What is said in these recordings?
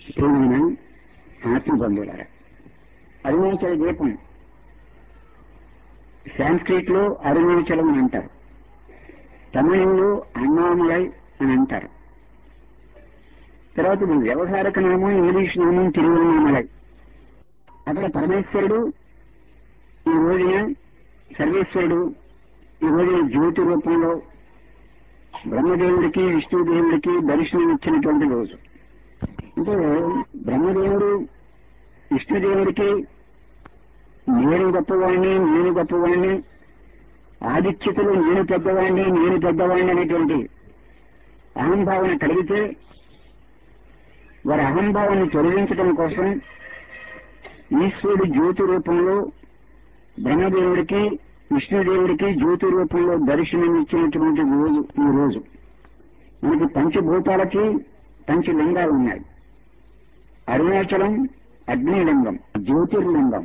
ప్రియమైన ఆత్మబంధువులారా అరుణాచల దీపం సాంస్క్రిట్ లో అరుణాచలం అని అంటారు తమిళంలో అన్నామలై అని అంటారు తర్వాత ఇది వ్యవహారిక నామం ఇంగ్లీష్ నామం తిరువన్నామలై అక్కడ పరమేశ్వరుడు ఈ రోజున సర్వేశ్వరుడు ఈ రోజున జ్యోతి రూపంలో బ్రహ్మదేవుడికి విష్ణుదేవుడికి దర్శనం ఇచ్చినటువంటి రోజు అంటే బ్రహ్మదేవుడు విష్ణుదేవుడికి నేను గొప్పవాణ్ణి నేను గొప్పవాణ్ణి ఆదిత్యతలు నేను పెద్దవాణ్ణి నేను పెద్దవాణ్ణి అనేటువంటి అహంభావన కలిగితే వారి అహంభావాన్ని తొలగించడం కోసం ఈశ్వరుడు జ్యోతి రూపంలో బ్రహ్మదేవుడికి విష్ణుదేవుడికి జ్యోతి రూపంలో దర్శనం ఇచ్చినటువంటి రోజు ఈ రోజు మనకి పంచభూతాలకి పంచలింగాలు ఉన్నాయి అరుణాచలం అగ్నిలింగం జ్యోతిర్లింగం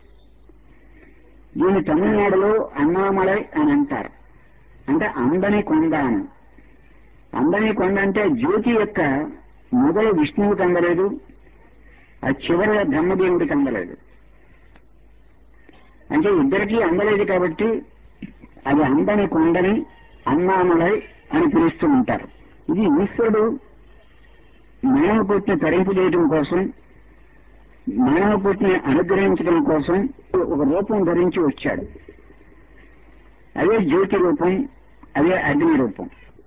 దీని తమిళనాడులో అన్నామలై అని అంటారు అంటే అందని కొండ అని అందని కొండ అంటే జ్యోతి యొక్క మొదలు విష్ణువుకి అందలేదు ఆ చివరి బ్రహ్మదేవుడికి అందలేదు అంటే ఇద్దరికీ అందలేదు కాబట్టి అది అందని కొండని అన్నామలై అని పిలుస్తూ ఉంటారు ఇది ఈశ్వరుడు మానవ పుట్టిన తరింపు చేయడం కోసం మానవ పుట్టిని అనుగ్రహించడం కోసం ఒక రూపం ధరించి వచ్చాడు అదే జ్యోతి రూపం అదే అగ్ని రూపం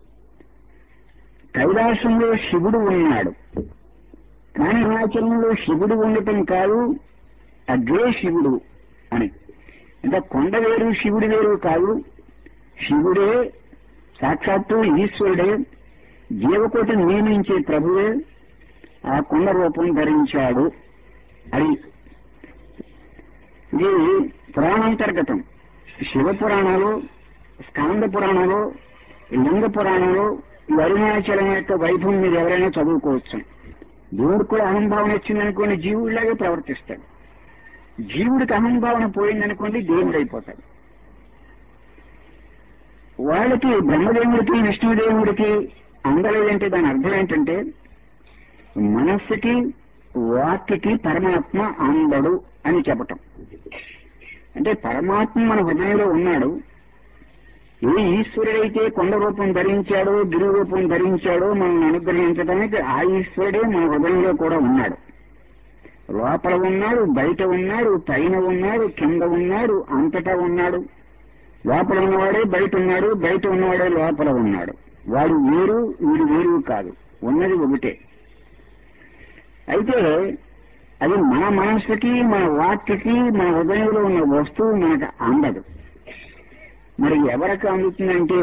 కైలాసంలో శివుడు ఉన్నాడు కానీ హిమాచలంలో శివుడు ఉండటం కాదు అగ్రే శివుడు అని అంటే కొండ వేరు శివుడు వేరు కాదు శివుడే సాక్షాత్తు ఈశ్వరుడే జీవకోటిని నియమించే ప్రభువే ఆ కొండ రూపం ధరించాడు అది ఇది పురాణాంతర్గతం శివ పురాణాలు స్కాంద పురాణాలు లింగ పురాణాలు ఈ అరుణాచలం యొక్క వైభవం మీరు ఎవరైనా చదువుకోవచ్చు దేవుడికి కూడా అహంభావన వచ్చిందనుకోండి జీవుడిలాగే ప్రవర్తిస్తాడు జీవుడికి అహంభావన పోయిందనుకోండి దేవుడు అయిపోతాడు వాళ్ళకి బ్రహ్మదేవుడికి విష్ణుదేవుడికి అందలేదంటే దాని అర్థం ఏంటంటే మనస్సుకి వాక్కి పరమాత్మ అందడు అని చెప్పటం అంటే పరమాత్మ మన హృదయంలో ఉన్నాడు ఏ ఈశ్వరుడైతే కొండ రూపం ధరించాడో గిరి రూపం ధరించాడో మనల్ని అనుగ్రహించడానికి ఆ ఈశ్వరుడే మన హృదయంలో కూడా ఉన్నాడు లోపల ఉన్నాడు బయట ఉన్నాడు పైన ఉన్నాడు కింద ఉన్నాడు అంతటా ఉన్నాడు లోపల ఉన్నవాడే బయట ఉన్నాడు బయట ఉన్నవాడే లోపల ఉన్నాడు వాడు వేరు వీడు వేరు కాదు ఉన్నది ఒకటే అయితే అది మన మనసుకి మన వాక్కి మన హృదయంలో ఉన్న వస్తువు మనకు అందదు మరి ఎవరికి అందుతుందంటే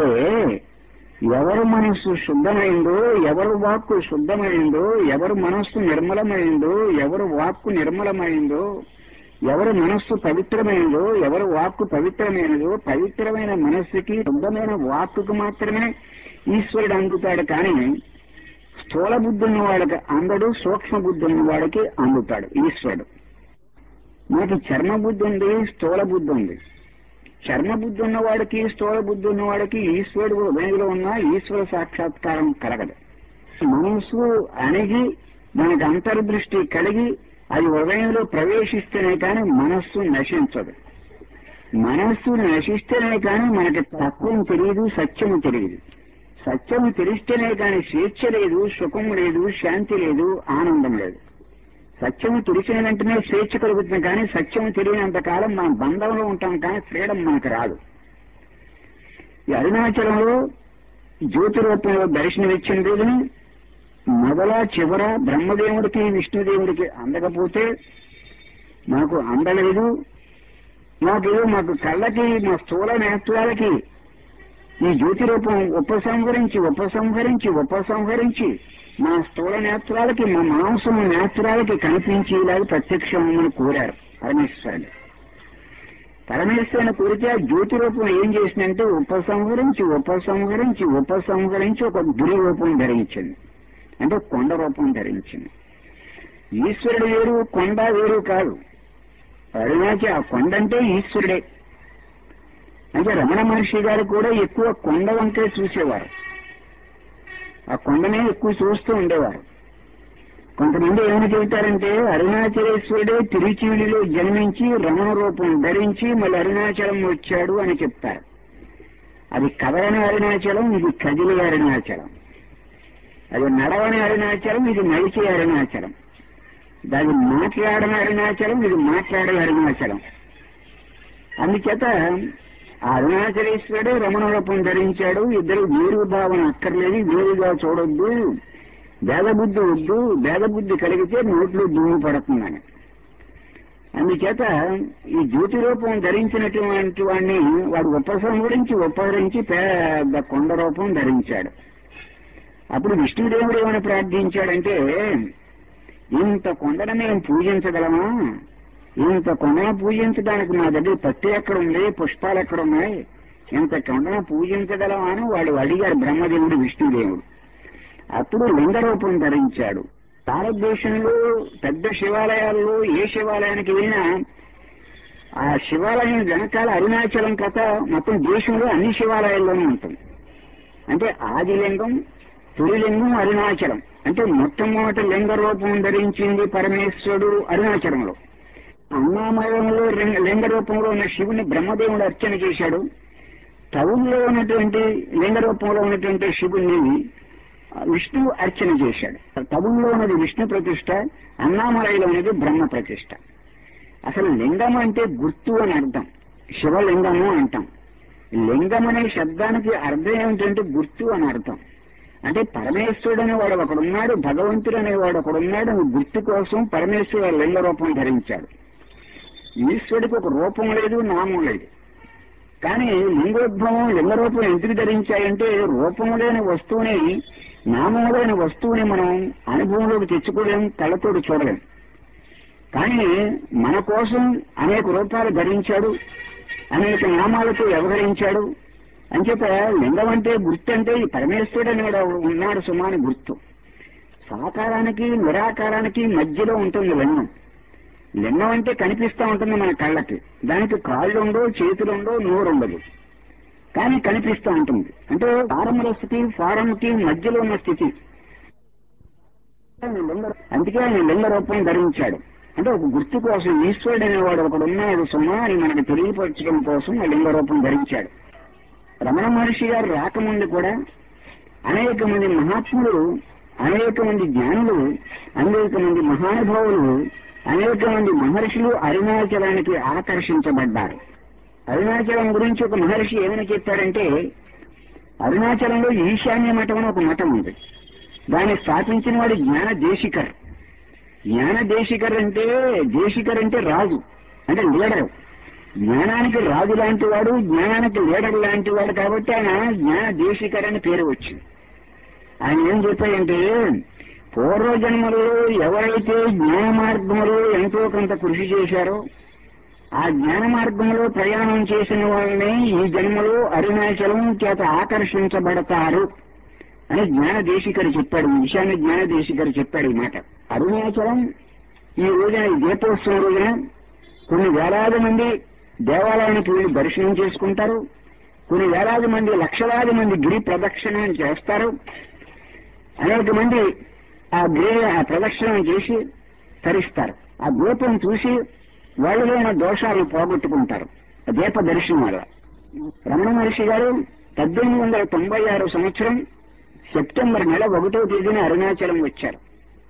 ఎవరు మనస్సు శుద్ధమైందో ఎవరు వాక్కు శుద్ధమైందో ఎవరు మనస్సు నిర్మలమైందో ఎవరు వాక్కు నిర్మలమైందో ఎవరు మనస్సు పవిత్రమైనదో ఎవరు వాక్కు పవిత్రమైనదో పవిత్రమైన మనస్సుకి శుద్ధమైన వాక్కుకు మాత్రమే ఈశ్వరుడు అందుతాడు కానీ స్థూల బుద్ధి ఉన్న వాడికి అందడు సూక్ష్మ బుద్ధి ఉన్న వాడికి అందుతాడు ఈశ్వరుడు మనకి చర్మ బుద్ధి ఉంది స్థూల బుద్ధి ఉంది చర్మ బుద్ధి ఉన్నవాడికి స్థూల బుద్ధి ఉన్నవాడికి ఈశ్వరుడు హృదయంలో ఉన్న ఈశ్వర సాక్షాత్కారం కలగదు మనసు అణిగి మనకు అంతర్దృష్టి కలిగి అది హృదయంలో ప్రవేశిస్తేనే కానీ మనస్సు నశించదు మనస్సు నశిస్తేనే కానీ మనకి తత్వం తెలియదు సత్యము తెలియదు సత్యం తెలిస్తేనే కానీ స్వేచ్ఛ లేదు సుఖం లేదు శాంతి లేదు ఆనందం లేదు సత్యం తెలిసిన వెంటనే స్వేచ్ఛ కలుగుతుంది కానీ సత్యం తెలియనంత కాలం మనం బంధంలో ఉంటాం కానీ ఫ్రీడమ్ మనకు రాదు ఈ అరుణాచలంలో జ్యోతి రూపంలో దర్శనమిచ్చిన రోజుని మొదల చివర బ్రహ్మదేవుడికి విష్ణుదేవుడికి అందకపోతే మాకు అందలేదు మాకేదో మాకు కళ్ళకి మా స్థూల నేత్రాలకి ఈ జ్యోతి రూపం ఉపసంహరించి ఉపసంహరించి ఉపసంహరించి మా స్థూల నేత్రాలకి మా మాంసం నేత్రాలకి కనిపించేలాగా ప్రత్యక్షమని కోరారు పరమేశ్వరుడు పరమేశ్వరుని కోరితే ఆ జ్యోతి రూపం ఏం చేసిందంటే ఉపసంహరించి ఉపసంహరించి ఉపసంహరించి ఒక గురి రూపం ధరించింది అంటే కొండ రూపం ధరించింది ఈశ్వరుడు వేరు కొండ వేరు కాదు అరుణాచి ఆ కొండ అంటే ఈశ్వరుడే అంటే రమణ మహర్షి గారు కూడా ఎక్కువ కొండ వంకే చూసేవారు ఆ కొండనే ఎక్కువ చూస్తూ ఉండేవారు కొంతమంది ఏమని చెబుతారంటే అరుణాచలేశ్వరుడే తిరుచివిలిలో జన్మించి రమణ రూపం ధరించి మళ్ళీ అరుణాచలం వచ్చాడు అని చెప్తారు అది కదలని అరుణాచలం ఇది కదిలే అరుణాచలం అది నడవని అరుణాచలం ఇది నడిచే అరుణాచలం దాన్ని మాట్లాడని అరుణాచలం ఇది మాట్లాడే అరుణాచలం అందుచేత ఆ అరుణాచలేశ్వరుడే రమణ రూపం ధరించాడు ఇద్దరు వేరు భావన అక్కర్లేదు వేరుగా చూడొద్దు భేదబుద్ధి వద్దు భేదబుద్ధి కలిగితే నోట్లో దుమ్ము పడుతుందని అందుచేత ఈ జ్యోతి రూపం ధరించినటువంటి వాడిని వాడు ఉపసంహరించి ఉపహరించి పెద్ద కొండ రూపం ధరించాడు అప్పుడు విష్ణుదేవుడు ఏమని ప్రార్థించాడంటే ఇంత కొండను మేము పూజించగలమా ఇంత కొండను పూజించడానికి మా దగ్గర పత్తి ఎక్కడ ఉంది పుష్పాలు ఎక్కడ ఉన్నాయి ఇంత కొండను పూజించగలమా అని వాళ్ళు అడిగారు బ్రహ్మదేవుడు విష్ణుదేవుడు అప్పుడు లింగ రూపం ధరించాడు భారతదేశంలో పెద్ద శివాలయాల్లో ఏ శివాలయానికి వెళ్ళినా ఆ శివాలయం వెనకాల అరుణాచలం కథ మొత్తం దేశంలో అన్ని శివాలయాల్లోనూ ఉంటుంది అంటే ఆదిలింగం తొలిలింగం అరుణాచలం అంటే మొట్టమొదటి లింగ రూపం ధరించింది పరమేశ్వరుడు అరుణాచలంలో అన్నామయంలో లింగ- లింగ రూపంలో ఉన్న శివుని బ్రహ్మదేవుడు అర్చన చేశాడు టౌన్లో ఉన్నటువంటి లింగ రూపంలో ఉన్నటువంటి శివుని విష్ణు అర్చన చేశాడు టౌన్లో ఉన్నది విష్ణు ప్రతిష్ట అన్నామలైలో ఉన్నది బ్రహ్మ ప్రతిష్ట అసలు లింగం అంటే గుర్తు అని అర్థం శివలింగము అంటాం లింగం అనే శబ్దానికి అర్థం ఏమిటంటే గుర్తు అని అర్థం అంటే పరమేశ్వరుడు అనేవాడు ఒకడున్నాడు భగవంతుడు అనేవాడు ఒకడున్నాడు అని గుర్తు కోసం పరమేశ్వరుడు లింగ రూపం ధరించాడు ఈశ్వరుడికి ఒక రూపం లేదు నామం లేదు కానీ లింగోద్భవం లింగ రూపం ఎందుకు ధరించాయంటే రూపం లేని వస్తువుని నామం లేని వస్తువుని మనం అనుభవంలోకి తెచ్చుకోలేం కళ్ళతోటి చూడలేం కానీ మన కోసం అనేక రూపాలు ధరించాడు అనేక నామాలతో వ్యవహరించాడు అంచేత లింగం అంటే గుర్తు అంటే ఈ పరమేశ్వరుడు అనేవాడు ఉన్నాడు సుమాని గుర్తు సాకారానికి నిరాకారానికి మధ్యలో ఉంటుంది లింగం లింగం అంటే కనిపిస్తూ ఉంటుంది మన కళ్ళకి దానికి కాళ్ళు ఉండవు చేతులు ఉండవు నోరు ఉండదు కానీ కనిపిస్తూ ఉంటుంది అంటే ఫారంరస్కి ఫారంకి మధ్యలో ఉన్న స్థితి ఆయన లింగ- అందుకే ఆయన లింగ రూపం ధరించాడు అంటే ఒక గుర్తు కోసం ఈశ్వరుడు అనేవాడు ఒకడు ఉన్నాడు సుమా అని మనకు తెలియపరచడం కోసం ఆ లింగ రూపం ధరించాడు రమణ మహర్షి గారు రాకముందు కూడా అనేక మంది మహాత్ములు అనేక మంది జ్ఞానులు అనేక మంది మహానుభావులు అనేక మంది మహర్షులు అరుణాచలానికి ఆకర్షించబడ్డారు అరుణాచలం గురించి ఒక మహర్షి ఏమని చెప్పాడంటే అరుణాచలంలో ఈశాన్య మఠం అని ఒక మఠం ఉంది దాన్ని స్థాపించిన వాడు జ్ఞాన దేశికర్ జ్ఞాన దేశికర్ అంటే దేశికర్ అంటే రాజు అంటే లీడర్ జ్ఞానానికి రాజు లాంటి వాడు జ్ఞానానికి లీడర్ లాంటి వాడు కాబట్టి ఆయన జ్ఞాన దేశికర్ అని పేరు వచ్చింది ఆయన ఏం చెప్పాడంటే పూర్వజన్మలో ఎవరైతే జ్ఞాన మార్గంలో ఎంతో కొంత కృషి చేశారో ఆ జ్ఞాన మార్గంలో ప్రయాణం చేసిన వాళ్ళని ఈ జన్మలో అరుణాచలం చేత ఆకర్షించబడతారు అని జ్ఞాన దేశికరు చెప్పాడు ఈశాన్య జ్ఞాన దేశికరు చెప్పాడు ఈ మాట అరుణాచలం ఈ రోజున ఈ దీపోత్సవం రోజున కొన్ని వేలాది మంది దేవాలయానికి వెళ్ళి దర్శనం చేసుకుంటారు కొన్ని వేలాది మంది లక్షలాది మంది గిరి ప్రదక్షిణం చేస్తారు అనేక మంది ఆ గిరి ఆ ప్రదక్షిణం చేసి తరిస్తారు ఆ దీపం చూసి వాళ్ళలో ఉన్న దోషాలను పోగొట్టుకుంటారు ఆ దీప దర్శనం వల్ల రమణ మహర్షి గారు పద్దెనిమిది వందల తొంభై ఆరు సంవత్సరం సెప్టెంబర్ నెల ఒకటో తేదీన అరుణాచలం వచ్చారు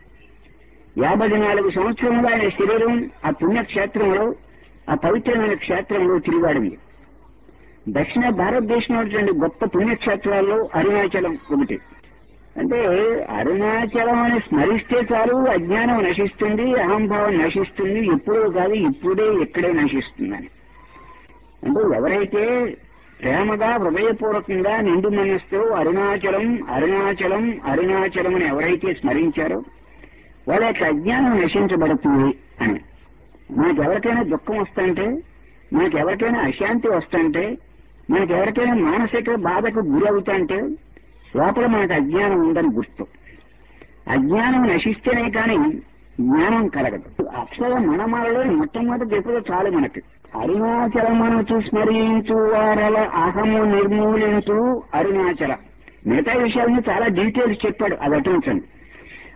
యాభై నాలుగు సంవత్సరంలో ఆయన శరీరం ఆ పుణ్యక్షేత్రంలో ఆ పవిత్రమైన క్షేత్రంలో తిరిగాడింది దక్షిణ భారతదేశంలో ఉన్నటువంటి గొప్ప పుణ్యక్షేత్రాల్లో అరుణాచలం ఒకటి అంటే అరుణాచలం అని స్మరిస్తే చాలు అజ్ఞానం నశిస్తుంది అహంభావం నశిస్తుంది ఎప్పుడో కాదు ఇప్పుడే ఇక్కడే నశిస్తుందని అంటే ఎవరైతే ప్రేమగా హృదయపూర్వకంగా నిండు మనస్తో అరుణాచలం అరుణాచలం అరుణాచలం అని ఎవరైతే స్మరించారో వాళ్ళ యొక్క అజ్ఞానం నశించబడుతుంది అని మనకు ఎవరికైనా దుఃఖం వస్తుంటే మనకు ఎవరికైనా అశాంతి వస్తుంటే మనకు ఎవరికైనా మానసిక బాధకు గురి అవుతుంటే లోపల మనకు అజ్ఞానం ఉందని గుర్తు అజ్ఞానం నశిస్తేనే కానీ జ్ఞానం కలగదు అక్షర మనమాలలో మొట్టమొదటి ఎప్పుడు చాలు మనకి అరుణాచలమనుచు స్మరించు వారల అహము నిర్మూలించు అరుణాచల మిగతా విషయాలను చాలా డీటెయిల్స్ చెప్పాడు అది అటుంచండి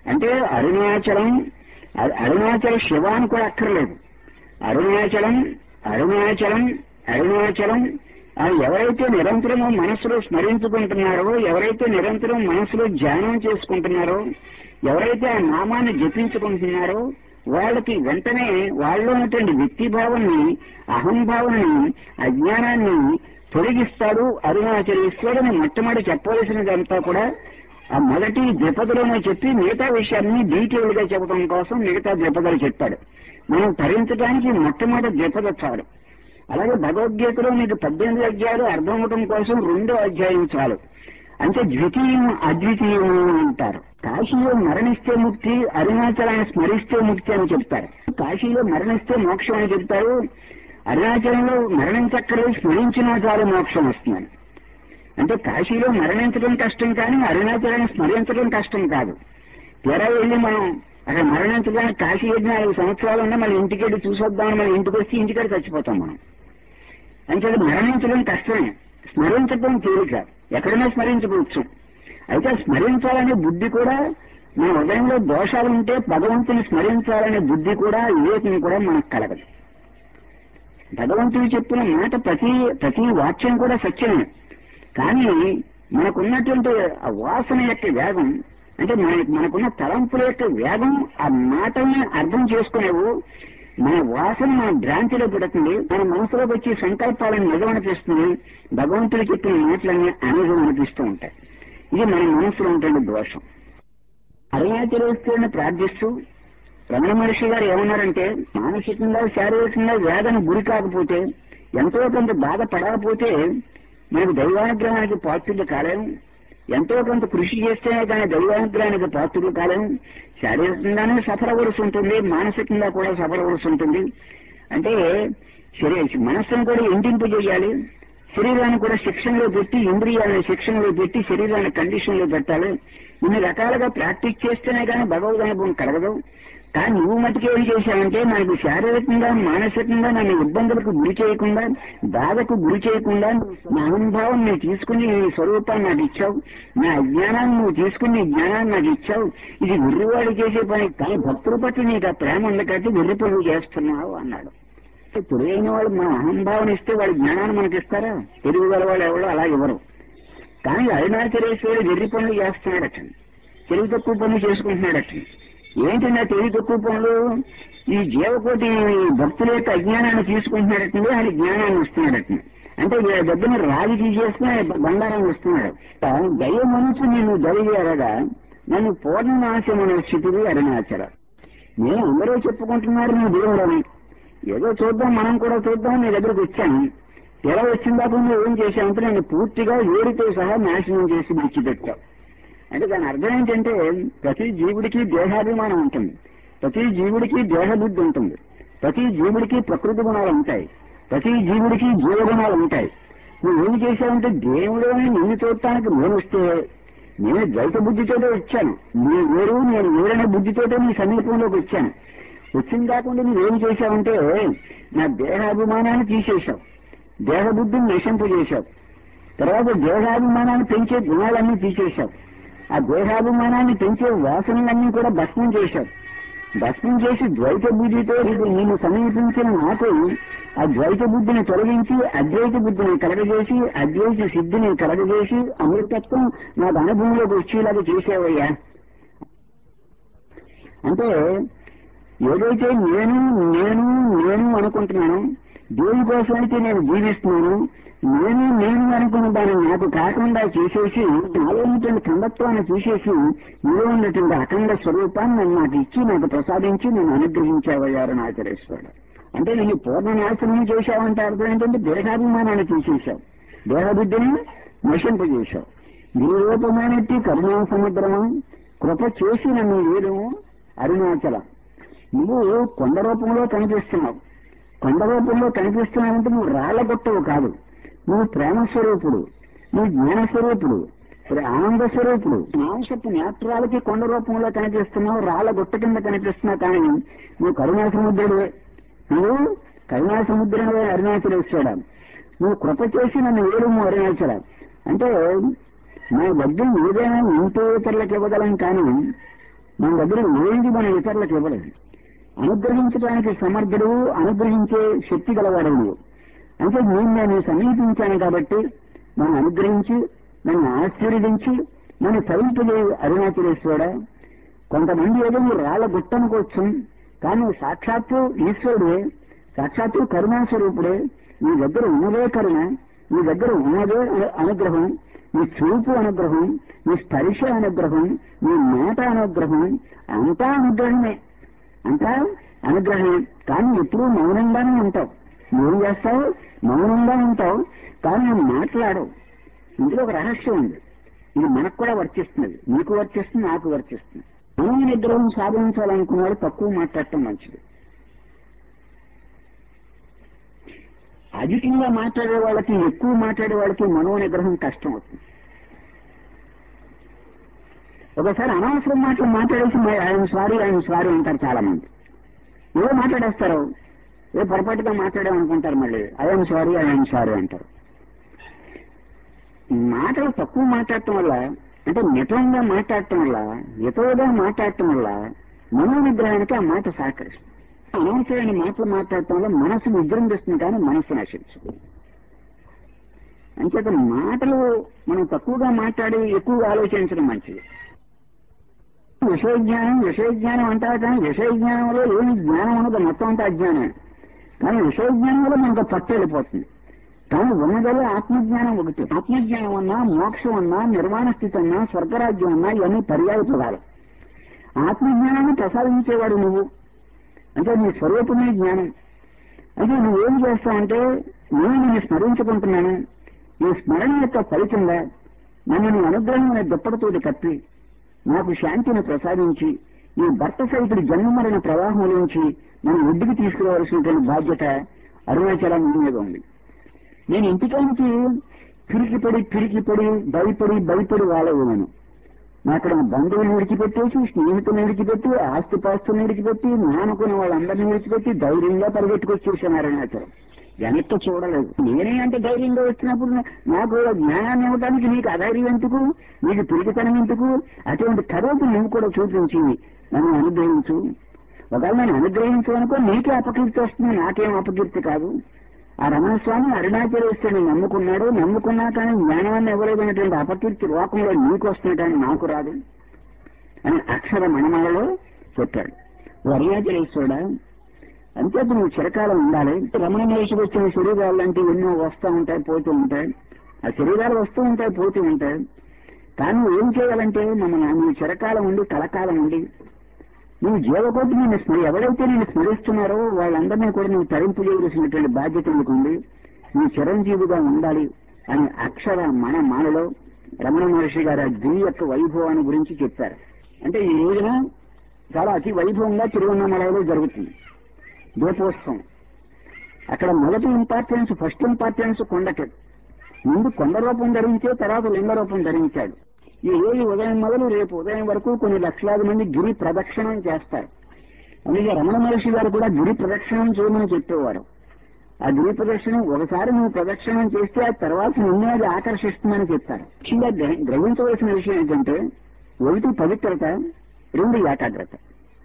అంటే అరుణాచలం అ- అరుణాచల శివ అని కూడా అక్కర్లేదు అరుణాచలం అరుణాచలం అరుణాచలం అని ఎవరైతే నిరంతరము మనసులో స్మరించుకుంటున్నారో ఎవరైతే నిరంతరం మనసులో ధ్యానం చేసుకుంటున్నారో ఎవరైతే ఆ నామాన్ని జపించుకుంటున్నారో వాళ్ళకి వెంటనే వాళ్ళలో ఉన్నటువంటి వ్యక్తి భావాన్ని అహంభావాన్ని అజ్ఞానాన్ని తొలగిస్తాడు అరుణాచలిస్తాడని మొట్టమొదటి చెప్పవలసినదంతా కూడా ఆ మొదటి ద్విపదలోనే చెప్పి మిగతా విషయాన్ని డీటెయిల్ గా చెప్పడం కోసం మిగతా ద్విపదలు చెప్పాడు మనం తరించడానికి మొట్టమొదటి ద్విపద చాలు అలాగే భగవద్గీతలో మీకు పద్దెనిమిది అధ్యాయాలు అర్థం అవడం కోసం రెండో అధ్యాయం చాలు అంటే ద్వితీయం అద్వితీయం అంటారు కాశీలో మరణిస్తే ముక్తి అరుణాచలాన్ని స్మరిస్తే ముక్తి అని చెప్తారు కాశీలో మరణిస్తే మోక్షం అని చెప్తారు అరుణాచలంలో మరణించక్కర్లేదు స్మరించినా చాలు మోక్షం వస్తుందని అంటే కాశీలో మరణించడం కష్టం కానీ అరుణాచలాన్ని స్మరించడం కష్టం కాదు తీరా వెళ్ళి మనం అక్కడ మరణించడానికి కాశీ వెళ్ళి నాలుగు సంవత్సరాలు ఉన్నా మళ్ళీ ఇంటికి వెళ్ళి చూసొద్దామని మళ్ళీ ఇంటికి వచ్చి ఇంటికాడ చచ్చిపోతాం మనం అంటే మరణించడం కష్టమే స్మరించడం తేలిక ఎక్కడైనా స్మరించుకోవచ్చు అయితే స్మరించాలనే బుద్ధి కూడా మన హృదయంలో దోషాలు ఉంటే భగవంతుని స్మరించాలనే బుద్ధి కూడా వివేకం కూడా మనకు కలగదు భగవంతుడు చెప్పిన మాట ప్రతి ప్రతి వాక్యం కూడా సత్యమే కానీ మనకున్నటువంటి ఆ వాసన యొక్క వేగం అంటే మన మనకున్న తలంపుల యొక్క వేగం ఆ మాటల్ని అర్థం చేసుకునేవు మన వాసన మన భ్రాంతిలో పెడుతుంది మన మనసులోకి వచ్చి సంకల్పాలను నిజం అనిపిస్తుంది భగవంతుడు చెప్పిన మాటలన్నీ అనుభవం అనిపిస్తూ ఉంటాయి ఇది మన మనసులో ఉంటుంది దోషం అరుణాచలేశ్వరుని ప్రార్థిస్తూ రమణ మహర్షి గారు ఏమన్నారంటే మానసికంగా శారీరకంగా వేదన గురి కాకపోతే ఎంతో కొంత బాధపడకపోతే మనకు దైవానుగ్రహానికి పాత్రులు కాలేము ఎంతో కొంత కృషి చేస్తేనే కానీ దైవానుగ్రహానికి పాత్రులు కాలేము శారీరకంగానే సఫలవలసి ఉంటుంది మానసికంగా కూడా సఫలవలసి ఉంటుంది అంటే శరీర మనస్సును కూడా ఎండింపు చేయాలి శరీరాన్ని కూడా శిక్షణలో పెట్టి ఇంద్రియాలను శిక్షణలో పెట్టి శరీరాన్ని కండిషన్ లో పెట్టాలి ఇన్ని రకాలుగా ప్రాక్టీస్ చేస్తేనే కానీ భగవద్ అనుభవం కలగదు కానీ నువ్వు మటుకు ఏం చేశావంటే నాకు శారీరకంగా మానసికంగా నన్ను ఇబ్బందులకు గురి చేయకుండా బాధకు గురి చేయకుండా నా అనుభవం నువ్వు తీసుకుని నీ స్వరూపాన్ని నాకు ఇచ్చావు నా అజ్ఞానాన్ని నువ్వు తీసుకుని నీ జ్ఞానాన్ని నాకు ఇచ్చావు ఇది వెర్రివాడు చేసే పని కానీ భక్తుల పట్ల నీకు ఆ ప్రేమ ఉంది కాబట్టి వెర్రి పనులు చేస్తున్నావు అన్నాడు తెలియని వాళ్ళు మన అహంభావన ఇస్తే వాళ్ళ జ్ఞానాన్ని మనకి ఇస్తారా ఎదుగుగల వాళ్ళు ఎవరో అలా ఇవ్వరు కానీ అరుణాచలేశ్వరుడు వెర్రి పనులు చేస్తున్నాడట తెలివి తక్కువ పనులు చేసుకుంటున్నాడట ఏంటి నా తెలివి తక్కువ పనులు ఈ జీవకోటి భక్తుల యొక్క అజ్ఞానాన్ని తీసుకుంటున్నాడటండి ఆయన జ్ఞానాన్ని ఇస్తున్నాడట అంటే వీళ్ళ దగ్గర రాగి తీసేస్తున్నా బంగారం ఇస్తున్నాడు దయ మనసు నేను దరివేరగా నన్ను పూర్ణనాశమనే స్థితిది అరుణాచల నేను అందరూ చెప్పుకుంటున్నారు నీ దేవుడని ఏదో చూద్దాం మనం కూడా చూద్దాం నీ దగ్గరకు వచ్చాను ఎలా వచ్చిన దాకా నువ్వు ఏం చేశావంటే నేను పూర్తిగా ఏరితో సహా నాశనం చేసి విడిచిపెట్టావు అంటే దాని అర్థం ఏంటంటే ప్రతి జీవుడికి దేహాభిమానం ఉంటుంది ప్రతి జీవుడికి దేహబుద్ధి ఉంటుంది ప్రతి జీవుడికి ప్రకృతి గుణాలు ఉంటాయి ప్రతి జీవుడికి జీవగుణాలు ఉంటాయి నువ్వు ఏం చేశావంటే దేవుడని నిన్ను చూడటానికి నేను వస్తే నేను ద్వైత బుద్ధితోటే వచ్చాను నీ వేరు నేను వేరనే బుద్ధితోటే నీ సమీపంలోకి వచ్చాను వచ్చిన కాకుండా నువ్వేం చేశావంటే నా దేహాభిమానాన్ని తీసేశావు దేహబుద్ధిని నశింపజేశావు తర్వాత దేహాభిమానాన్ని పెంచే గుణాలన్నీ తీసేశావు ఆ దేహాభిమానాన్ని పెంచే వాసనలన్నీ కూడా భస్మం చేశావు భస్మం చేసి ద్వైత బుద్ధితో ఇది నేను సమీపించిన నాకు ఆ ద్వైత బుద్ధిని తొలగించి అద్వైత బుద్ధిని కలగజేసి అద్వైత సిద్ధిని కలగజేసి అమృతత్వం నాకు అనుభవంలోకి వచ్చేలాగా చేసేవయ్యా అంటే ఏదైతే నేను నేను నేను అనుకుంటున్నాను దేని కోసమైతే నేను జీవిస్తున్నాను నేను నేను అనుకున్న దాన్ని నాకు కాకుండా చేసేసి నాలో ఉన్నటువంటి ఖండత్వాన్ని తీసేసి నీలో ఉన్నటువంటి అఖండ స్వరూపాన్ని నన్ను నాకు ఇచ్చి నాకు ప్రసాదించి నేను అనుగ్రహించావయ్యారు నాచరేశ్వరుడు అంటే నేను పూర్ణ నాశనం చేశావంటే అర్థం ఏంటంటే దేహాభిమానాన్ని తీసేశావు దేహబుద్ధిని నశింపజేశావు నిరూపమైనట్టి కరుణా సముద్రము కృప చేసి నన్ను వేదము అరుణాచల నువ్వు కొండ రూపంలో కనిపిస్తున్నావు కొండ రూపంలో కనిపిస్తున్నావంటే నువ్వు రాళ్ళగొట్టవు కాదు నువ్వు ప్రేమ స్వరూపుడు నువ్వు జ్ఞాన స్వరూపుడు ఆనంద స్వరూపుడు మాంసపు నేత్రాలకి కొండ రూపంలో కనిపిస్తున్నావు రాళ్ళ గుట్ట కింద కనిపిస్తున్నావు కానీ నువ్వు కరుణా సముద్రుడు నువ్వు కరుణా సముద్రుడు అరుణాచలేశ్వర నువ్వు కృప చేసి నన్ను వేడుము అరుణాచల అంటే మన దగ్గర ఏదైనా ఇంటూ ఇతరులకు ఇవ్వగలం కానీ మన దగ్గర లేనిది మన ఇతరులకు ఇవ్వలేదు అనుగ్రహించడానికి సమర్థుడు అనుగ్రహించే శక్తి గలవాడు నువ్వు అంటే నేను నేను సమీపించాను కాబట్టి నన్ను అనుగ్రహించి నన్ను ఆశీర్వదించి నన్ను తరింపలే అరుణాచలేశ్వరుడా కొంతమంది ఏదో నువ్వు రాళ్ళ గుట్టనుకోవచ్చు కానీ సాక్షాత్తు ఈశ్వరుడే సాక్షాత్తు కరుణాస్వరూపుడే నీ దగ్గర ఉన్నదే కరుణ నీ దగ్గర ఉన్నదే అనుగ్రహం నీ చూపు అనుగ్రహం నీ స్పర్శ అనుగ్రహం నీ మాట అనుగ్రహం అంతా అనుగ్రహమే అంతా అనుగ్రహమే కానీ ఎప్పుడూ మౌనంగానే ఉంటావు నువ్వు చేస్తావు మౌనంగా ఉంటావు కానీ నువ్వు మాట్లాడవు ఇందులో ఒక రహస్యం ఉంది ఇది మనకు కూడా వర్తిస్తున్నది నీకు వర్తిస్తుంది నాకు వర్తిస్తుంది మనం నిగ్రహం సాధించాలనుకున్నాడు తక్కువ మాట్లాడటం మంచిది అధికంగా మాట్లాడే వాళ్ళకి ఎక్కువ మాట్లాడే వాళ్ళకి మనో నిగ్రహం కష్టం అవుతుంది ఒకసారి అనవసరం మాటలు మాట్లాడేసి ఆయన సారీ ఆయన సారీ అంటారు చాలా మంది ఏదో మాట్లాడేస్తారు ఏ పొరపాటుగా మాట్లాడామనుకుంటారు మళ్ళీ ఐఎమ్ సారీ ఐఎమ్ సారీ అంటారు మాటలు తక్కువ మాట్లాడటం వల్ల అంటే మితంగా మాట్లాడటం వల్ల మితవుగా మాట్లాడటం వల్ల మనో నిగ్రహానికి ఆ మాట సహకరిస్తుంది అనవసరమైన మాటలు మాట్లాడటం వల్ల మనసు విజృంభిస్తుంది కానీ మనసు నశించదు అంచేత మాటలు మనం తక్కువగా మాట్లాడి ఎక్కువగా ఆలోచించడం మంచిది విషయ జ్ఞానం విషయ జ్ఞానం అంటారు కానీ విషయ జ్ఞానంలో ఏమి జ్ఞానం ఉన్నదో మొత్తం అంతా అజ్ఞానమే కానీ విషయ జ్ఞానంలో మనకు పట్టు వెళ్ళిపోతుంది కానీ ఉన్నదల్లా ఆత్మజ్ఞానం ఒకటి ఆత్మజ్ఞానం అన్నా మోక్షం అన్నా నిర్మాణ స్థితి అన్నా స్వర్గరాజ్యం అన్నా ఇవన్నీ పర్యాయ పదాలు ఆత్మజ్ఞానాన్ని ప్రసాదించేవాడు నువ్వు అంటే నీ స్వరూపమే జ్ఞానం అయితే నువ్వేం చేస్తావంటే నేను నిన్ను స్మరించుకుంటున్నాను ఈ స్మరణ యొక్క ఫలితంగా నన్ను నీ అనుగ్రహం అనే దుప్పటితోటి కప్పి నాకు శాంతిని ప్రసాదించి ఈ భర్త సైతుడి జన్మమరణ ప్రవాహంలోంచి నన్ను ఒడ్డుకి తీసుకురావాల్సినటువంటి బాధ్యత అరుణాచలం నీ మీద ఉంది నేను ఇంటికానికి పిరికిపడి పిరికిపడి భయపడి భయపడి వాళ్ళను అక్కడ బంధువులను విడిచిపెట్టేసి స్నేహితులను విడిచిపెట్టి ఆస్తిపాస్తులను విడిచిపెట్టి నానుకున్న వాళ్ళందరినీ విడిచిపెట్టి ధైర్యంగా పరిగెట్టుకొచ్చేసాను అరుణాచలం వెనక్కి చూడలేదు నేనే అంటే ధైర్యంగా వచ్చినప్పుడు నాకు జ్ఞానాన్ని ఇవ్వడానికి నీకు అధైర్యం ఎందుకు నీకు పిరికితనం ఎందుకు అటువంటి కరువుకు నువ్వు కూడా చూపించి నన్ను అనుగ్రహించు ఒకవేళ నేను అనుగ్రహించు అనుకో నీకే అపకీర్తి వస్తుంది నాకేం అపకీర్తి కాదు ఆ రమణస్వామి అరుణాచలేశ్వరుని నమ్ముకున్నాడు నమ్ముకున్నా కానీ జ్ఞానాన్ని ఇవ్వలేదనేటువంటి అపకీర్తి లోకంలో నీకు వస్తుంది కానీ నాకు రాదు అని అక్షర మణమాలలో చెప్పాడు ఓ అరుణాచలేశ్వరుడా అంతేత నువ్వు చిరకాలం ఉండాలి రమణ మహర్షికి వచ్చిన శరీరాలు లాంటివి ఎన్నో వస్తూ ఉంటాయి పోతూ ఉంటాయి ఆ శరీరాలు వస్తూ ఉంటాయి పోతూ ఉంటాయి కానీ నువ్వు ఏం చేయాలంటే మమ్మల్ని నువ్వు చిరకాలం ఉండి కలకాలం ఉండి నువ్వు జీవకోటి నిన్ను స్మరి ఎవరైతే నిన్ను స్మరిస్తున్నారో వాళ్ళందరినీ కూడా నువ్వు తరింపు చేయవలసినటువంటి బాధ్యత నీకుంది నువ్వు చిరంజీవిగా ఉండాలి అని అక్షర మన మానలో రమణ మహర్షి గారు ఆ దివి యొక్క వైభవాన్ని గురించి చెప్పారు అంటే ఈ రోజున చాలా అతి వైభవంగా తిరువన్నమలలో జరుగుతుంది దీపోత్సవం అక్కడ మొదటి ఇంపార్టెన్స్ ఫస్ట్ ఇంపార్టెన్స్ కొండకి ముందు కొండ రూపం ధరించే తర్వాత లింగ రూపం ధరించాడు ఈ రోజు ఉదయం మొదలు రేపు ఉదయం వరకు కొన్ని లక్షలాది మంది గిరి ప్రదక్షిణం చేస్తారు అందుకే రమణ మహర్షి గారు కూడా గిరి ప్రదక్షిణం చేయమని చెప్పేవారు ఆ గిరి ప్రదక్షిణం ఒకసారి నువ్వు ప్రదక్షిణం చేస్తే ఆ తర్వాత నిన్నే అది ఆకర్షిస్తుందని చెప్తారు ముఖ్యంగా గ్రహ- గ్రహించవలసిన విషయం ఏంటంటే ఒకటి పవిత్రత రెండు ఏకాగ్రత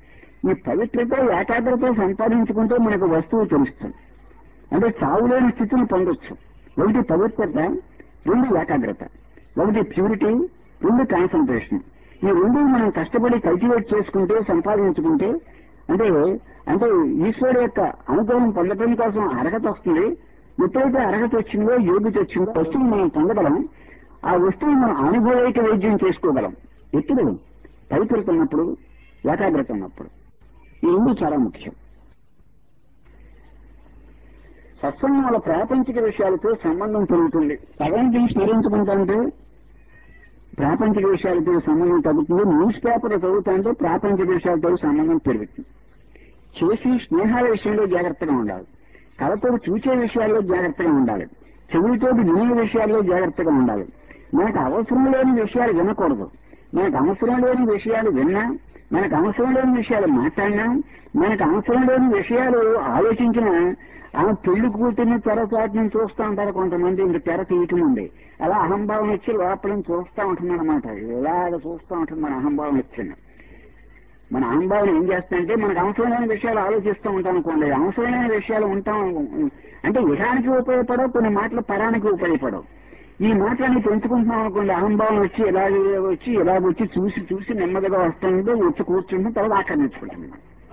ఈ పవిత్రత ఏకాగ్రత సంపాదించుకుంటే మనకు వస్తువు తెలుస్తుంది అంటే చావులేని స్థితిని పొందొచ్చు ఒకటి పవిత్రత రెండు ఏకాగ్రత ఒకటి ప్యూరిటీ రెండు కాన్సన్ట్రేషన్ ఈ రెండు మనం కష్టపడి కల్టివేట్ చేసుకుంటే సంపాదించుకుంటే అంటే అంటే ఈశ్వరుడు యొక్క అనుగ్రహం పొందడం కోసం అర్హత వస్తుంది ఎప్పుడైతే అర్హత వచ్చిందో యోగ్యత వచ్చిందో వస్తువుని మనం పొందగలం ఆ వస్తువుని మనం అనుభవైక వైద్యం చేసుకోగలం ఎప్పుడు పవిత్రత ఉన్నప్పుడు ఏకాగ్రత ఉన్నప్పుడు ఈ రెండు చాలా ముఖ్యం సత్సంగం వల్ల ప్రాపంచిక విషయాలతో సంబంధం పెరుగుతుంది భగవంతుని స్మరించుకుంటుంటే ప్రాపంచిక విషయాలతో సంబంధం తగ్గుతుంది న్యూస్ పేపర్ చదువుతుంటే ప్రాపంచిక విషయాలతో సంబంధం పెరుగుతుంది చేసి స్నేహాల విషయంలో జాగ్రత్తగా ఉండాలి కళతో చూసే విషయాల్లో జాగ్రత్తగా ఉండాలి చెవులతో వినే విషయాల్లో జాగ్రత్తగా ఉండాలి మనకు అవసరం లేని విషయాలు వినకూడదు మనకు అవసరం లేని విషయాలు విన్నా మనకు అవసరం లేని విషయాలు మాట్లాడినా మనకు అవసరం లేని విషయాలు ఆలోచించినా ఆ పెళ్లి కూతుర్ని తెరచాటు నుంచి చూస్తూ ఉంటారు కొంతమంది ఇంక తెర తీయటం ఉంది అలా అహంభావం వచ్చి లోపల నుంచి చూస్తూ ఉంటున్నారు అనమాట ఇలాగ చూస్తూ ఉంటుంది మన అహంభావం వచ్చింది మన అనుభవం ఏం చేస్తుందంటే మనకు అవసరమైన విషయాలు ఆలోచిస్తూ ఉంటాం అనుకోండి అవసరమైన విషయాలు ఉంటాం అంటే ఇహానికి ఉపయోగపడవు కొన్ని మాటలు పరానికి ఉపయోగపడవు ఈ మాటలని పెంచుకుంటున్నాం అనుకోండి అహంభావం వచ్చి ఇలాగే వచ్చి ఇలాగ వచ్చి చూసి చూసి నెమ్మదిగా వస్తుంది వచ్చి కూర్చుంటుంది తర్వాత ఆక్రమించుకుంటుంది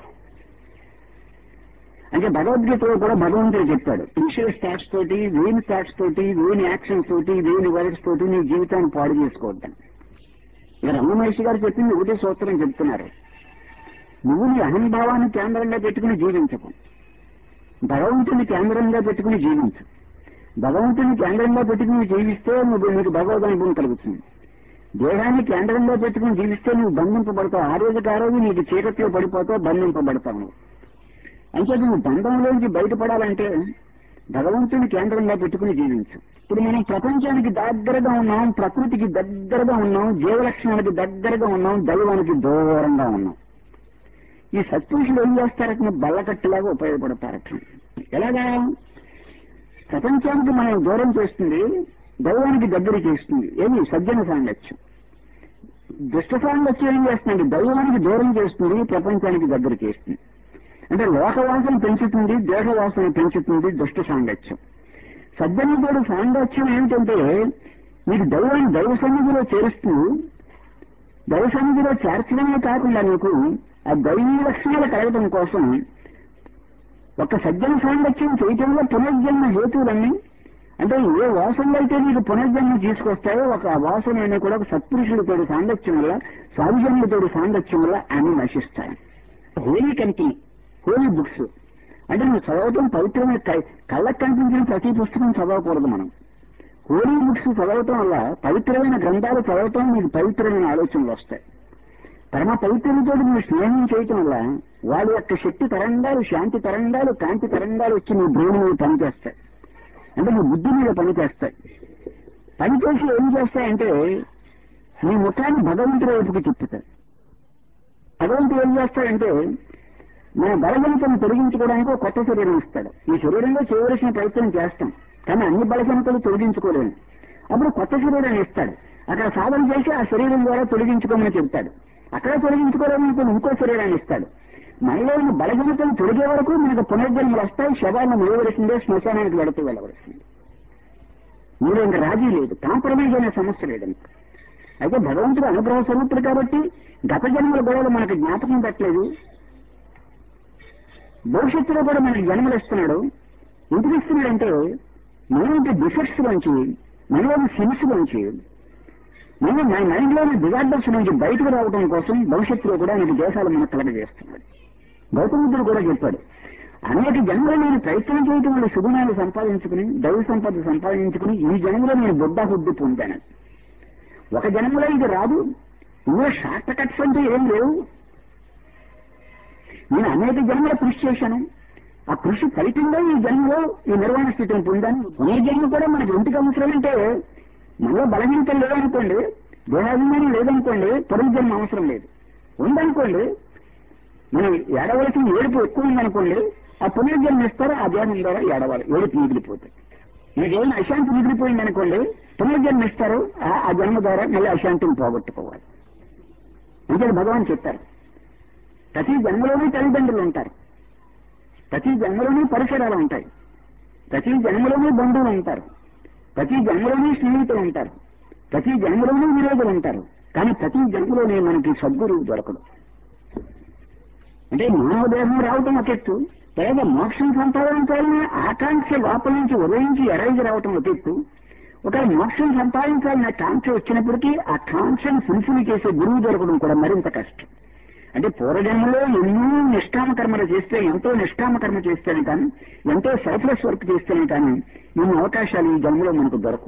అంటే భగవద్గీతలో కూడా భగవంతుడు చెప్పాడు ఇన్షియస్ థాట్స్ తోటి వేని థాట్స్ తోటి వేని యాక్షన్స్ తోటి వేని వర్క్స్ తోటి నీ జీవితాన్ని పాడు చేసుకోవద్దని ఇక రమణమహర్షి గారు చెప్పింది ఒకటే సూత్రం చెప్తున్నారు నువ్వు నీ అహంభావాన్ని కేంద్రంగా పెట్టుకుని జీవించకు భగవంతుని కేంద్రంగా పెట్టుకుని జీవించు భగవంతుని కేంద్రంగా పెట్టుకుని జీవిస్తే నువ్వు నీకు భగవద్ అనుభవం కలుగుతుంది దేహాన్ని కేంద్రంగా పెట్టుకుని జీవిస్తే నువ్వు బంధింపబడతావు ఆ రోజుకి ఆ రోజు నీకు చీకట్లో పడిపోతావు బంధింపబడతావు నువ్వు అంటే నువ్వు బంధంలోంచి బయటపడాలంటే భగవంతుని కేంద్రంగా పెట్టుకుని జీవించు ఇప్పుడు మనం ప్రపంచానికి దగ్గరగా ఉన్నాం ప్రకృతికి దగ్గరగా ఉన్నాం జీవలక్షణానికి దగ్గరగా ఉన్నాం దైవానికి దూరంగా ఉన్నాం ఈ సత్పురుషులు ఏం చేస్తారట బల్లకట్టులాగా ఉపయోగపడతారట ఎలాగా ప్రపంచానికి మనం దూరం చేస్తుంది దైవానికి దగ్గర చేస్తుంది ఏమి సజ్జన సాంగత్యం దుష్ట సాంగత్యం ఏం చేస్తుంది దైవానికి దూరం చేస్తుంది ప్రపంచానికి దగ్గర చేస్తుంది అంటే లోకవాసన పెంచుతుంది దేహవాసన పెంచుతుంది దుష్ట సాంగత్యం సజ్జనుడు సాంగత్యం ఏంటంటే మీకు దైవాన్ని దైవ సన్నిధిలో చేరుస్తూ దైవ సన్నిధిలో చేర్చడమే కాకుండా నీకు ఆ దైవీ లక్షణాలు కలగడం కోసం ఒక సజ్జన సాంగత్యం చేయటంలో పునర్జన్మ హేతువులన్నీ అంటే ఏ వాసనలు అయితే నీకు పునర్జన్మ తీసుకొస్తాయో ఒక వాసన అయినా కూడా ఒక సత్పురుషులతోటి సాంగత్యం వల్ల సాధుజనులతోటి సాంగత్యం వల్ల అన్ని నశిస్తాయి హోలీ కంటి హోలీ బుక్స్ అంటే నువ్వు చదవటం పవిత్రమైన క- కళ్ళకు కనిపించిన ప్రతి పుస్తకం చదవకూడదు మనం హోలీ బుక్స్ చదవటం వల్ల పవిత్రమైన గ్రంథాలు చదవటం నీకు పవిత్రమైన ఆలోచనలు వస్తాయి పరమ పవిత్రులతో నువ్వు స్నేహం చేయటం వల్ల వాళ్ళ యొక్క శక్తి తరంగాలు శాంతి తరంగాలు కాంతి తరంగాలు వచ్చి నీ బ్రెయిన్ మీద పనిచేస్తాయి అంటే నీ బుద్ధి మీద పనిచేస్తాయి పనిచేసి ఏం చేస్తాయంటే నీ ముఖాన్ని భగవంతుడి వైపుకి తిప్పుతాయి భగవంతుడు ఏం చేస్తాడంటే మన బలహీనతను తొలగించుకోవడానికి ఒక కొత్త శరీరం ఇస్తాడు ఈ శరీరంలో చేయవలసిన ప్రయత్నం చేస్తాం కానీ అన్ని బలహీనతలు తొలగించుకోలేము అప్పుడు కొత్త శరీరాన్ని ఇస్తాడు అక్కడ సాధన చేసి ఆ శరీరం ద్వారా తొలగించుకోమని చెప్తాడు అక్కడ తొలగించుకోలేమనుకో ఇంకో శరీరాన్ని ఇస్తాడు మనలో ఉన్న బలహీనతలు తొలగే వరకు మనకు పునర్జన్మలు వస్తాయి శవాలను నిలవలసిందే శ్మశానానికి వెళుతూ వెళ్ళవలసిందే మీరు ఇంకా రాజీ లేదు కాంప్రమైజ్ అనే సమస్య లేదండి అయితే భగవంతుడు అనుగ్రహ స్వరూపుడు కాబట్టి గత జన్మల గొడవలు మనకు జ్ఞాపకం పెట్టలేదు భవిష్యత్తులో కూడా మనకి జన్మలు ఇస్తున్నాడు ఎందుకు ఇస్తున్నాడంటే మనలోని డిఫెక్ట్స్ నుంచి మనలోని సిమ్స్ నుంచి మనం మన మైండ్లోని డిజార్డర్స్ నుంచి బయటకు రావడం కోసం భవిష్యత్తులో కూడా అనేక దేశాలు మనకు కలగజేస్తున్నాడు గౌతమ బుద్ధుడు కూడా చెప్పాడు అనేక జన్మలో నేను ప్రయత్నం చేయటం వల్ల శుభనాలు సంపాదించుకుని దైవ సంపద సంపాదించుకుని ఈ జన్మలో నేను బుద్ధ బుద్ధి పొందాను ఒక జన్మలో ఇది రాదు ఇందులో షార్ట్ కట్స్ అంటే ఏం లేవు నేను అనేక జన్మల కృషి చేశాను ఆ కృషి ఫలితంగా ఈ జన్మలో ఈ నిర్వాణ స్థితిని పొందాను ఏ జన్మ కూడా మనకి ఎందుకు అవసరం అంటే మనలో బలహీనత లేదనుకోండి దేహాభిమానం లేదనుకోండి పునర్జన్మ అవసరం లేదు ఉందనుకోండి మనం ఏడవలసిన ఏడుపు ఎక్కువ ఉందనుకోండి ఆ పునర్జన్మ ఇస్తారు ఆ దేహం ద్వారా ఏడవాలి ఏడుపు మిగిలిపోతాయి మీకేమైనా అశాంతి మిగిలిపోయింది అనుకోండి పునర్జన్మ ఇస్తారు ఆ- ఆ జన్మ ద్వారా మళ్ళీ అశాంతిని పోగొట్టుకోవాలి అంటే భగవాన్ చెప్పారు ప్రతి జన్మలోనే తల్లిదండ్రులు ఉంటారు ప్రతి జన్మలోనే పరిసరాలు ఉంటాయి ప్రతి జన్మలోనే బంధువులు ఉంటారు ప్రతి జన్మలోనే స్నేహితులు ఉంటారు ప్రతి జన్మలోనే విరోధులు ఉంటారు కానీ ప్రతి జన్మలోనే మనకి సద్గురువు దొరకడు అంటే మానవ దేహం రావటం ఒక ఎత్తు తర్వాత మోక్షం సంపాదించాలని ఆకాంక్ష లోపల నుంచి ఉదయించి ఎరైజ్ రావటం ఒక ఎత్తు ఒక మోక్షం సంపాదించాలన్న కాంక్ష వచ్చినప్పటికీ ఆ కాంక్షను ఫుల్ఫిల్ చేసే గురువు దొరకడం కూడా మరింత కష్టం అంటే పూర్వజన్మలో ఎన్నో నిష్కామ కర్మలు చేస్తే ఎంతో నిష్కామ కర్మ చేస్తేనే కానీ ఎంతో సెల్ఫ్లెస్ వర్క్ చేస్తేనే కానీ ఇన్ని అవకాశాలు ఈ జన్మలో మనకు దొరకవు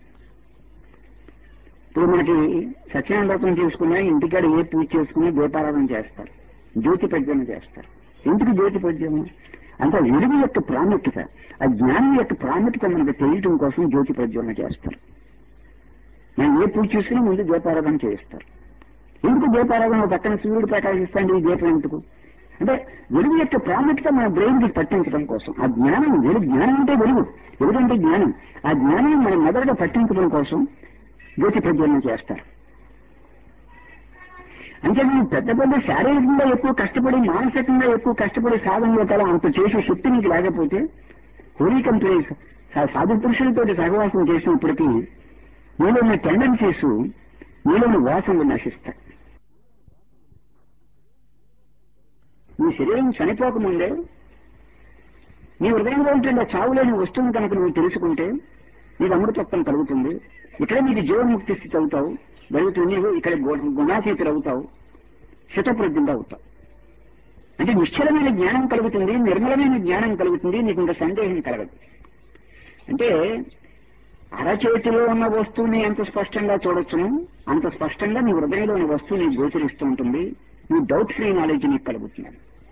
ఇప్పుడు మనకి సత్యనారాయణ వ్రతం చేసుకున్నా ఇంటికాడ ఏ పూజ చేసుకున్నా దీపారాధన చేస్తారు జ్యోతి ప్రజ్వలన చేస్తారు ఎందుకు జ్యోతి ప్రజ్వలన అంటే వెలుగు యొక్క ప్రాముఖ్యత ఆ జ్ఞానం యొక్క ప్రాముఖ్యత మనకు తెలియటం కోసం జ్యోతి ప్రజ్వలన చేస్తారు మనం ఏ పూజ చేసుకున్నా ముందు దీపారాధన చేస్తారు ఎందుకు దీపారాధన ఒక పక్కన సూర్యుడు ప్రకాశిస్తాండి ఈ దీపం ఎందుకు అంటే వెలుగు యొక్క ప్రాముఖ్యత మన బ్రెయిన్ కి పట్టించడం కోసం ఆ జ్ఞానం వెలుగు జ్ఞానం అంటే వెలుగు వెలుగు అంటే జ్ఞానం ఆ జ్ఞానం మన మెదడుగా పట్టించడం కోసం జ్యోతి ప్రజ్వలన చేస్తారు అంటే నువ్వు పెద్ద పెద్ద శారీరకంగా ఎక్కువ కష్టపడి మానసికంగా ఎక్కువ కష్టపడి సాధనలో కదా అంత చేసే శక్తి నీకు లేకపోతే హోలీ కంపెనీ సాధు పురుషులతో సహవాసం చేసినప్పటికీ నీలోని టెండెన్సీస్ నీలోని వాసనలు నశిస్తాయి నీ శరీరం చనిపోకముందే నీ హృదయంలో ఉంటుండే చావులేని వస్తువుని కనుక నువ్వు తెలుసుకుంటే నీకు అమృతత్వం కలుగుతుంది ఇక్కడ నీకు జీవన్ముక్తి స్థితి అవుతావు జరుగుతుంది నీవు ఇక్కడ గు- గుణాతీతులు అవుతావు శతప్రజ్ఞుడు అవుతావు అంటే నిశ్చలమైన జ్ఞానం కలుగుతుంది నిర్మలమైన జ్ఞానం కలుగుతుంది నీకు ఇంకా సందేహం కలగదు అంటే అరచేతిలో ఉన్న వస్తువుని ఎంత స్పష్టంగా చూడొచ్చును అంత స్పష్టంగా నీ హృదయంలోని వస్తువు నీకు గోచరిస్తూ ఉంటుంది నీ డౌట్ ఫ్రీ నాలెడ్జ్ నీకు కలుగుతుంది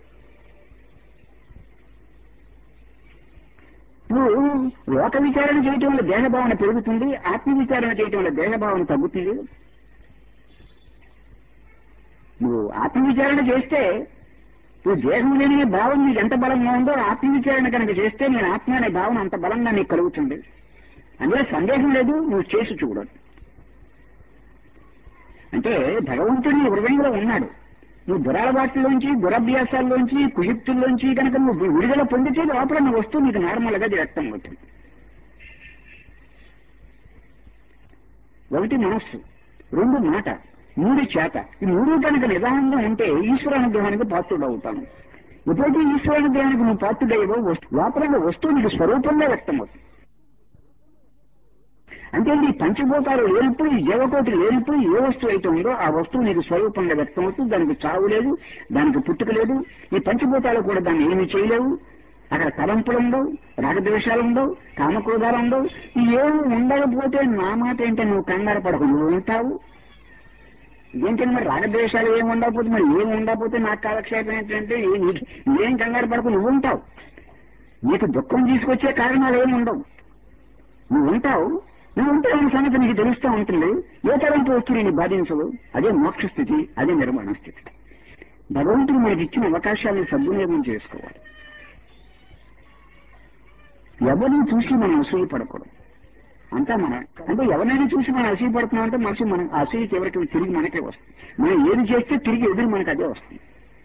నువ్వు లోక విచారణ చేయటం వల్ల దేహభావన పెరుగుతుంది ఆత్మ విచారణ చేయటం వల్ల దేహభావన తగ్గుతుంది నువ్వు ఆత్మ విచారణ చేస్తే నువ్వు దేహం లేని భావం నీకు ఎంత బలంగా ఉందో ఆత్మ విచారణ కనుక చేస్తే నేను ఆత్మ అనే భావన అంత బలంగా నీకు కలుగుతుంది అందులో సందేహం లేదు నువ్వు చేసి చూడదు అంటే భగవంతుడు నీ హృదయంలో ఉన్నాడు నువ్వు దురలవాట్లోంచి దురభ్యాసాల్లోంచి కుయుక్తుల్లోంచి కనుక నువ్వు విడుదల పొందితే లోపల నువ్వు వస్తూ నీకు నార్మల్ గా వ్యక్తం అవుతుంది ఒకటి మనస్సు రెండు మాట మూడు చేత ఈ మూడు కనుక నిదానంగా ఉంటే ఈశ్వరానుగ్రహానికి పాత్రుడు అవుతాను ఎప్పుడైతే ఈశ్వరానుగ్రహానికి నువ్వు పాత్రుడయ్యవో వస్తు- లోపల వస్తువు నీకు స్వరూపంగా వ్యక్తం అవుతుంది అంటే ఈ పంచభూతాలు లేనిపోయి ఈ జీవకోటి లేనిపోయి ఏ వస్తువు అయితే ఉందో ఆ వస్తువు నీకు స్వరూపంగా వ్యక్తం అవుతుంది దానికి చావు లేదు దానికి పుట్టుక లేదు ఈ పంచభూతాలు కూడా దాన్ని ఏమీ చేయలేవు అక్కడ తలంపులు ఉండవు రాగద్వేషాలు ఉండవు కామక్రోధాలు ఉండవు ఈ ఏమి ఉండకపోతే నా మాట ఏంటో నువ్వు కంగారు పడకు నువ్వు ఉంటావు ఏంటంటే మరి రాగద్వేషాలు ఏమి ఉండకపోతే మరి ఏమి ఉండకపోతే నాకు కాలక్షేపం ఏంటంటే ఏ- నీకు- ఏం కంగారు పడకు నువ్వు ఉంటావు నీకు దుఃఖం తీసుకొచ్చే కారణాలు ఏమి ఉండవు నువ్వు ఉంటావు నువ్వు ఉంటావు సంగతి నీకు తెలుస్తూ ఉంటుంది ఏ తరంతో వచ్చి నేను బాధించవు అదే మోక్ష స్థితి అదే నిర్మాణ స్థితి భగవంతుడు మనకి ఇచ్చిన అవకాశాలను సద్వినియోగం చేసుకోవాలి ఎవరిని చూసి మనం అసూయ పడకూడదు అంతా మన అంటే ఎవరినైనా చూసి మనం అసూయ పడుతున్నాం అంటే మనసు మనం ఆ అసూయ చివరికి తిరిగి మనకే వస్తుంది మనం ఏది చేస్తే తిరిగి ఎదురు మనకు అదే వస్తుంది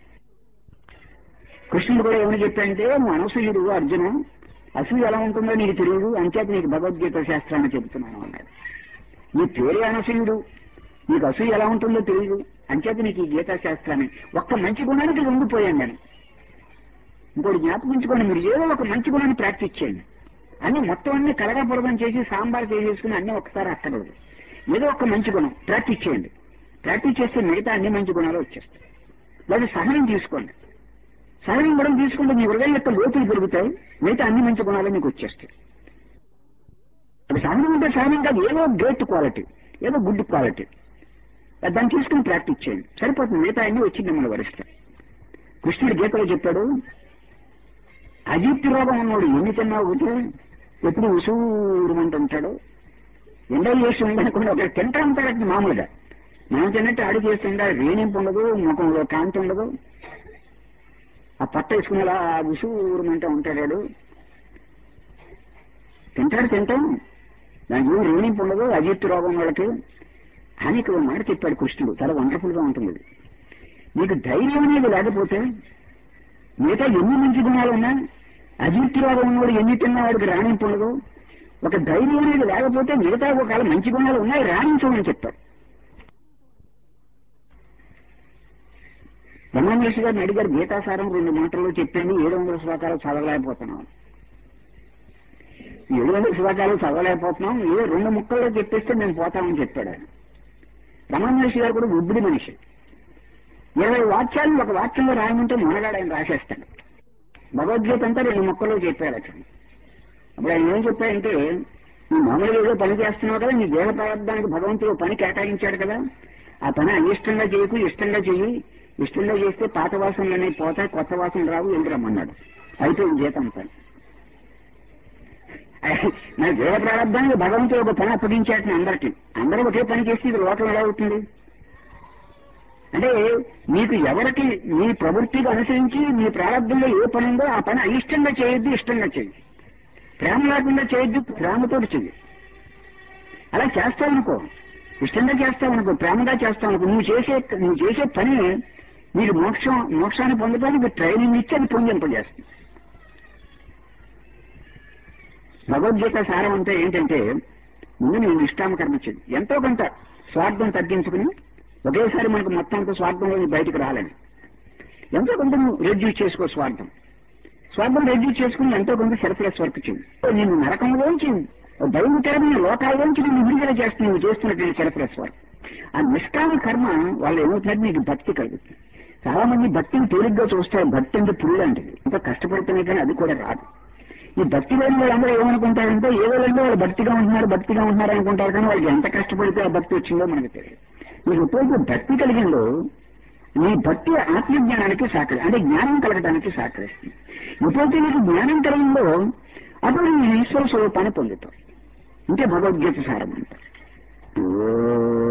కృష్ణుడు కూడా ఏమని చెప్పాడంటే నువ్వు అనసూయుడు అర్జున అసూయ ఎలా ఉంటుందో నీకు తెలియదు అంచేత నీకు భగవద్గీత శాస్త్రాన్ని చెబుతున్నాను అన్నాడు నీ పేరే అనసూయుడు నీకు అసూయ ఎలా ఉంటుందో తెలియదు అంచేత నీకు ఈ గీతా శాస్త్రాన్ని ఒక్క మంచి గుణానికి లొంగిపోయాను నేను ఇంకోటి జ్ఞాపకించుకోండి మీరు ఏదో ఒక మంచి గుణాన్ని ప్రాక్టీస్ చేయండి అన్ని మొత్తం అన్ని కలగపొరగం చేసి సాంబార్ చేసేసుకుని అన్ని ఒకసారి అక్కడదు ఏదో ఒక మంచి గుణం ప్రాక్టీస్ చేయండి ప్రాక్టీస్ చేస్తే మిగతా అన్ని మంచి గుణాలు వచ్చేస్తాయి లేదా సహనం తీసుకోండి సహనం గుణం తీసుకుంటే మీ హృదయం యొక్క లోతులు పెరుగుతాయి మిగతా అన్ని మంచి గుణాలు మీకు వచ్చేస్తాయి అది సహనం అంటే సహనం కాదు ఏదో గ్రేట్ క్వాలిటీ ఏదో గుడ్ క్వాలిటీ దాన్ని తీసుకుని ప్రాక్టీస్ చేయండి సరిపోతుంది మిగతా అన్ని వచ్చి మిమ్మల్ని వరిస్తాయి కృష్ణుడు గీతలో చెప్పాడు అజీప్తి రోగం ఉన్నవాడు ఎన్ని తిన్నా ఒకటే ఎప్పుడు ఉసూరుమంటూ ఉంటాడు ఎండో చేసి ఉండకుండా ఒక తింటా ఉంటాడు మామూలుగా మనం తిన్నట్టు అడుగు చేస్తుండే రేణింపు ఉండదు ముఖంలో కాంతి ఉండదు ఆ పట్ట వేసుకునేలా ఉసూరుమంటూ ఉంటాడు వాడు. తింటాడు తింటాం దానికి ఏం రేణింపు ఉండదు అజీప్తి రోగం వాళ్ళకి అని ఇక్కడ ఒక మాట చెప్పాడు కృష్ణుడు చాలా వండర్ఫుల్ గా ఉంటుంది నీకు ధైర్యం అనేది లేకపోతే మిగతా ఎన్ని మంచి గుణాలు ఉన్నా అజీర్తి రోగం ఉన్నవాడు ఎన్ని తిన్నా వాడికి రాణింపు ఉండదు ఒక ధైర్యం అనేది లేకపోతే మిగతా ఒకవేళ మంచి గుణాలు ఉన్నాయి రాణించమని చెప్పారు బ్రహ్మేశ్వర గారిని అడిగారు గీతాసారం రెండు మాటల్లో చెప్పండి ఏడు వందల శ్లోకాలు చదవలేకపోతున్నాం ఏడు వందల శ్లోకాలు చదవలేకపోతున్నాం ఏ రెండు ముక్కల్లో చెప్పేస్తే మేము పోతామని చెప్పాడు ఆయన బ్రహ్మేశ్వర గారు కూడా ఉబ్బిడి మనిషి ఇరవై వాక్యాలు ఒక వాక్యంలో రాయమంటే మొనగాడు ఆయన రాసేస్తాడు భగవద్గీత అంతా రెండు మొక్కల్లో చెప్పాడు అతను అప్పుడు ఆయన ఏం చెప్పాడంటే నువ్వు మామూలుగా ఏదో పని చేస్తున్నావు కదా నీ దేహ పదార్థానికి భగవంతుడు పని కేటాయించాడు కదా ఆ పని అయిష్టంగా చేయకు ఇష్టంగా చెయ్యి ఇష్టంగా చేస్తే పాత వాసనలు అనేవి పోతాయి కొత్త వాసనలు రావు ఎందుకు రమ్మన్నాడు అయిపోయింది జీతం పని నా దేహ ప్రారంభానికి భగవంతుడు ఒక పని అప్పగించాడు అందరికీ అందరూ ఒకే పని చేస్తే ఇది లోకం ఎలా అవుతుంది అంటే మీకు ఎవరికి మీ ప్రవృత్తికి అనుసరించి మీ ప్రారంభంలో ఏ పని ఉందో ఆ పని అయిష్టంగా చేయొద్దు ఇష్టంగా చెయ్యి ప్రేమ లేకుండా చేయొద్దు ప్రేమతో చెయ్యి అలా చేస్తావనుకో ఇష్టంగా చేస్తావు అనుకో ప్రేమగా చేస్తావు అనుకో నువ్వు చేసే నువ్వు చేసే పని మీరు మోక్షం మోక్షాన్ని పొందడానికి ట్రైనింగ్ ఇచ్చి అది పొందింపజేస్తుంది భగవద్గీత సారం అంటే ఏంటంటే ముందు నేను నిష్కామ కర్మ చేయి ఎంతో కొంత స్వార్థం తగ్గించుకుని ఒకేసారి మనకు మొత్తం అంతా స్వార్థంలో బయటకు రాలని ఎంతో కొంత నువ్వు రెడ్యూస్ చేసుకో స్వార్థం స్వార్థం రెడ్యూస్ చేసుకుని ఎంతో కొంత సెల్ఫ్లెస్ వర్క్ చేయి నేను నరకంలోంచి భయంకరమైన లోకాల్లోంచి నేను విడుదల చేస్తున్న నువ్వు చేస్తున్నటువంటి సెల్ఫ్లెస్ వర్క్ ఆ నిష్కామ కర్మ వాళ్ళు ఏమవుతుందంటే నీకు భక్తి కలుగుతుంది చాలా మంది భక్తిని తేలిగ్గా చూస్తారు భక్తి అంటే పుల్లు లాంటిది ఇంకా కష్టపడుతున్నాయి కానీ అది కూడా రాదు ఈ భక్తి లేని వాళ్ళందరూ ఏమనుకుంటారంటే ఏదో లేదో వాళ్ళు భక్తిగా ఉంటున్నారు భక్తిగా ఉంటున్నారు అనుకుంటారు కానీ వాళ్ళకి ఎంత కష్టపడితే ఆ భక్తి వచ్చిందో మనకు తెలియదు మీకు ఎప్పుడైతే భక్తి కలిగిందో నీ భక్తి ఆత్మజ్ఞానానికి సహకరి అంటే జ్ఞానం కలగడానికి సహకరిస్తుంది ఎప్పుడైతే నీకు జ్ఞానం కలిగిందో అప్పుడు నీ ఈశ్వర స్వరూపాన్ని పొందుతావు ఇంకే భగవద్గీత సారం అంటారు ఓ